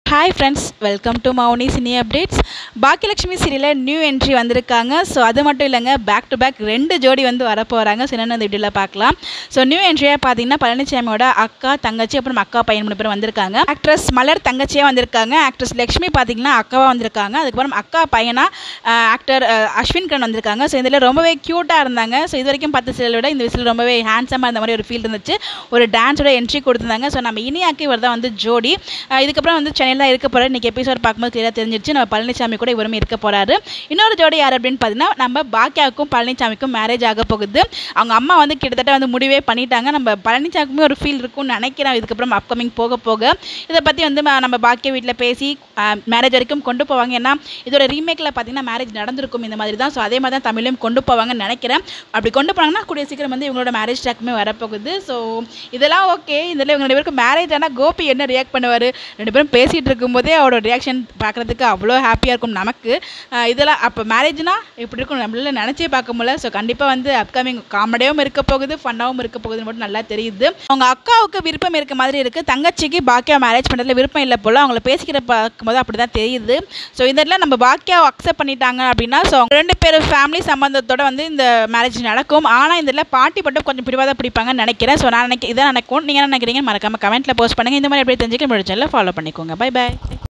hi friends welcome to Mouni cine updates Baakiyalakshmi சீரியலில் new entry வந்திருக்காங்க so அது மட்டும் இல்லைங்க பேக் டு பேக் ரெண்டு ஜோடி வந்து வரப்போகிறாங்க ஸோ என்னென்ன இந்த வீடியோவில் பார்க்கலாம் ஸோ நியூ என்ட்ரியாக பார்த்தீங்கன்னா பழனிசாமியோட அக்கா தங்கச்சி அப்புறம் அக்கா பையன் மூணு பேர் வந்திருக்காங்க ஆக்ட்ரஸ் மலர் தங்கச்சியாக வந்திருக்காங்க ஆக்ட்ரஸ் லக்ஷ்மி பார்த்தீங்கன்னா அக்காவாக வந்திருக்காங்க அதுக்கப்புறம் அக்கா பையனா ஆக்டர் அஸ்வின் கரன் வந்திருக்காங்க ஸோ இதில் ரொம்பவே க்யூட்டாக இருந்தாங்க ஸோ இது வரைக்கும் பார்த்த சீரியலை விட இந்த விசில் ரொம்பவே ஹேண்ட்ஸமாக இருந்த மாதிரி ஒரு ஃபீல் இருந்துச்சு ஒரு டான்ஸோட என்ட்ரி கொடுத்துருந்தாங்க ஸோ நம்ம இனியாக்கு இவர் தான் வந்து ஜோடி அஹ் இதுக்கப்புறம் வந்து சென்னையில் தான் இருக்க போகிறார் இன்றைக்கி எபிசோட் பார்க்கும்போது கிளியராக தெரிஞ்சிருச்சு நம்ம பழனிசாமி கூட இவருமே இருக்க போகிறாரு இன்னொரு ஜோடி யார் அப்படின்னு பார்த்தீங்கன்னா நம்ம பாக்கியாவுக்கும் பழனிசாமிக்கும் மேரேஜ் ஆக போகுது அவங்க அம்மா வந்து கிட்டத்தட்ட வந்து முடிவே பண்ணிட்டாங்க நம்ம பழனிசாமிக்குமே ஒரு ஃபீல் இருக்கும்னு நினைக்கிறேன் இதுக்கப்புறம் அப்கமிங் போக போக இதை பற்றி வந்து ம- நம்ம பாக்கிய வீட்டில் பேசி மேரேஜ் வரைக்கும் கொண்டு போவாங்க ஏன்னா இதோட ரீமேக்கில் பார்த்தீங்கன்னா மேரேஜ் நடந்திருக்கும் இந்த மாதிரி தான் ஸோ அதே மாதிரி தான் தமிழையும் கொண்டு போவாங்கன்னு நினைக்கிறேன் அப்படி கொண்டு போனாங்கன்னா கூடிய சீக்கிரம் வந்து இவங்களோட மேரேஜ் ட்ராக்குமே வரப்போகுது ஸோ இதெல்லாம் ஓகே இதில் இவங்க ரெண்டு பேருக்கு மேரேஜ் ஆனால் கோபி என்ன ரியாக்ட் பண்ணுவார் ரெண்டு பேரும் பேசிகிட்டு இருக்கும்போதே அவரோட ரியாக்ஷன் பார்க்குறதுக்கு அவ்வளோ ஹாப்பியாக இருக்கும் நமக்கு அஹ் இதெல்லாம் அப்போ மேரேஜ்னா இப்படி இருக்கும் நம்மளால நினச்சே பார்க்க முடியல ஸோ கண்டிப்பாக வந்து அப்கமிங் காமெடியாகவும் இருக்க போகுது ஃபன்னாகவும் இருக்க போகுதுன்னு மட்டும் நல்லா தெரியுது அவங்க அக்காவுக்கு விருப்பம் இருக்க மாதிரி இருக்குது தங்கச்சிக்கு பாக்கியா மேரேஜ் பண்ணுறதுல விருப்பம் இல்லை போல் அவங்கள பேசிக்கிற பார்க்கும்போது அப்படி தான் தெரியுது ஸோ இதெல்லாம் நம்ம பாக்கியாவை அக்செப்ட் பண்ணிட்டாங்க அப்படின்னா ஸோ ரெண்டு பேரும் ஃபேமிலி சம்மந்தத்தோட வந்து இந்த மேரேஜ் நடக்கும் ஆனால் இதில் பாட்டி மட்டும் கொஞ்சம் பிடிவாத பிடிப்பாங்கன்னு நினைக்கிறேன் ஸோ நான் நினைக்க இதான் நினைக்கும் நீங்கள் என்ன நினைக்கிறீங்க மறக்காம கமெண்ட்டில் போஸ்ட் பண்ணுங்கள் இந்த மாதிரி எப்படி தெரிஞ்சுக்க முடியும் சேனலை ஃபாலோ பண்ணிக்கோங்க பை பை